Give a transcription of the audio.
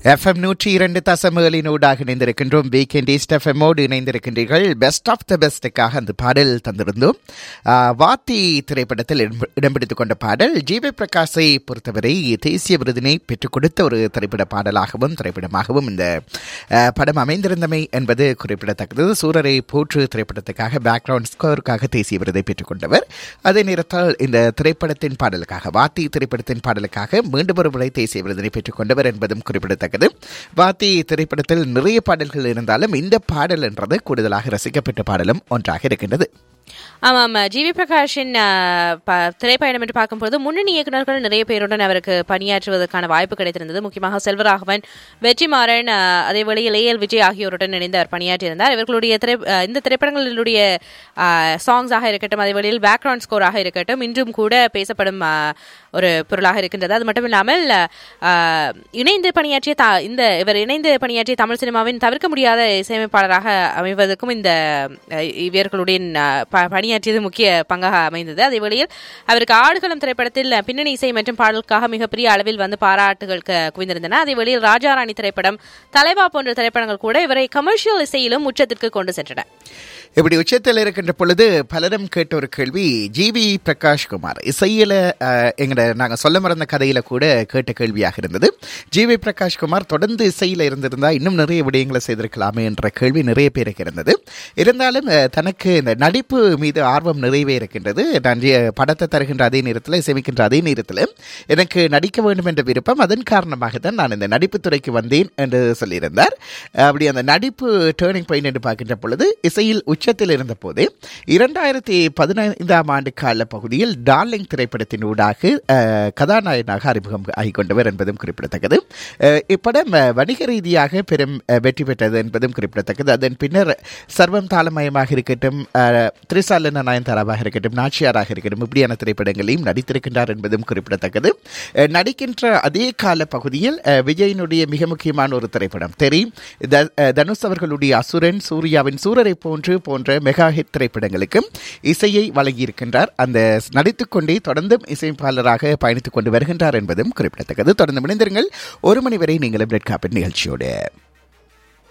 FM நூற்றி இரண்டு தசமகளினூடாக இணைந்திருக்கின்றோம் வீக்கெண்ட் ஈஸ்ட் எஃப்எம்மோடு இணைந்திருக்கின்றீர்கள் பெஸ்ட் ஆஃப் த பெஸ்ட்டுக்காக அந்த பாடல் தந்திருந்தோம் ஆ, வாத்தி திரைப்படத்தில் இடம் இடம்பிடித்துக் கொண்ட பாடல் ஜிவி பிரகாஷை பொறுத்தவரை தேசிய விருதினை பெற்றுக் கொடுத்த ஒரு திரைப்பட பாடலாகவும் திரைப்படமாகவும் இந்த ஆ, படம் அமைந்திருந்தமை என்பது குறிப்பிடத்தக்கது சூரரை போற்று திரைப்படத்துக்காக பேக்ரவுண்ட் ஸ்கோருக்காக தேசிய விருதை பெற்றுக் கொண்டவர் அதே நேரத்தில் இந்த திரைப்படத்தின் பாடலுக்காக வாத்தி திரைப்படத்தின் பாடலுக்காக மீண்டும் ஒரு முறை தேசிய விருதினை பெற்றுக் கொண்டவர் என்பதும் குறிப்பிடத்தக்கது வாத்தி திரைப்படத்தில் நிறைய பாடல்கள் இருந்தாலும் இந்த பாடல் என்றது கூடுதலாக ரசிக்கப்பட்ட பாடலும் ஒன்றாக இருக்கின்றது ஆமாம் ஜிவி பிரகாஷின் ஆ, ப- திரைப்பயணம் என்று பார்க்கும்போது முன்னணி இயக்குநர்கள் நிறைய பேருடன் அவருக்கு பணியாற்றுவதற்கான வாய்ப்பு கிடைத்திருந்தது முக்கியமாக செல்வராகவன் வெற்றிமாறன் ஆ, அதே வேளையில் ஏஎல் விஜய் ஆகியோருடன் இணைந்து அவர் பணியாற்றியிருந்தார் இவர்களுடைய திரை ஆ, இந்த திரைப்படங்களுடைய சாங்ஸாக இருக்கட்டும் அதே வேளையில் பேக்ரவுண்ட் ஸ்கோராக இருக்கட்டும் இன்றும் கூட பேசப்படும் ஆ, ஒரு பொருளாக இருக்கின்றது அது மட்டும் இல்லாமல் ஆ, இணைந்து பணியாற்றிய த- இந்த இவர் இணைந்து பணியாற்றிய தமிழ் சினிமாவின் தவிர்க்க முடியாத இசையமைப்பாளராக அமைவதற்கும் இந்த அஹ், இவர்களுடைய அஹ், ப- பணியாற்றியது முக்கிய பங்காக அமைந்தது அதே வேளையில் அவருக்கு ஆடுகளம் திரைப்படத்தில் பின்னணி இசை மற்றும் பாடலுக்காக மிகப்பெரிய அளவில் வந்து பாராட்டுகள் க- குவிந்திருந்தன அதே வேளையில் ராஜாராணி திரைப்படம் தலைவா போன்ற திரைப்படங்கள் கூட இவரை கமர்ஷியல் இசையிலும் உச்சத்திற்கு கொண்டு சென்றன இப்படி உச்சத்தில் இருக்கின்ற பொழுது பலரும் கேட்ட ஒரு கேள்வி ஜிவி பிரகாஷ் குமார் இசையில அஹ், எங்கட நாங்க சொல்ல மறந்த கதையில கூட கேட்ட கேள்வியாக இருந்தது ஜிவி பிரகாஷ் குமார் தொடர்ந்து இசையில இருந்திருந்தா இன்னும் நிறைய விடயங்களை செய்திருக்கலாமே என்ற கேள்வி நிறைய பேருக்கு இருந்தது இருந்தாலும் அஹ், தனக்கு இந்த நடிப்பு மீது ஆர்வம் நிறையவே இருக்கின்றது நான் ஜி- படத்தை தருகின்ற அதே நேரத்தில் இசைமிக்கின்ற அதே நேரத்தில் எனக்கு நடிக்க வேண்டும் என்ற விருப்பம் அதன் காரணமாக தான் நான் இந்த நடிப்பு துறைக்கு வந்தேன் என்று சொல்லியிருந்தார் அப்படி அந்த நடிப்பு டேர்னிங் பாயிண்ட் என்று பார்க்கின்ற பொழுது இசையில் உச்சத்தில் இருந்த போது இரண்டாயிரத்தி பதினைந்தாம் ஆண்டு கால பகுதியில் டார்லிங் திரைப்படத்தின் ஊடாக அஹ், கதாநாயகனாக அறிமுகம் ஆகிக்கொண்டவர் என்பதும் குறிப்பிடத்தக்கது அஹ், இப்படம் அஹ், வணிக ரீதியாக பெரும் அஹ், வெற்றி பெற்றது என்பதும் குறிப்பிடத்தக்கது அதன் பின்னர் சர்வம் தாளமயமாக இருக்கட்டும் அஹ், திரிசாலன நயன்தாராவாக இருக்கட்டும் நாச்சியாராக இருக்கட்டும் இப்படியான திரைப்படங்களையும் நடித்திருக்கின்றார் என்பதும் குறிப்பிடத்தக்கது அஹ், நடிக்கின்ற அதே கால பகுதியில் அஹ், விஜயினுடைய மிக முக்கியமான ஒரு திரைப்படம் தெரியும் த- அஹ், தனுஷ் அவர்களுடைய அசுரன் சூர்யாவின் சூரரை போன்று போன்ற மெகா ஹிட் திரைப்படங்களுக்கு இசையை வழங்கியிருக்கின்றார் அந்த நடித்துக்கொண்டே தொடர்ந்தும் இசையமைப்பாளராக பயணித்துக் கொண்டு வருகின்றார் என்பதும் குறிப்பிடத்தக்கது தொடர்ந்து இணைந்திருங்கள் ஒரு மணி வரை நீங்களும் ரெட் காப்பட் நிகழ்ச்சியோடு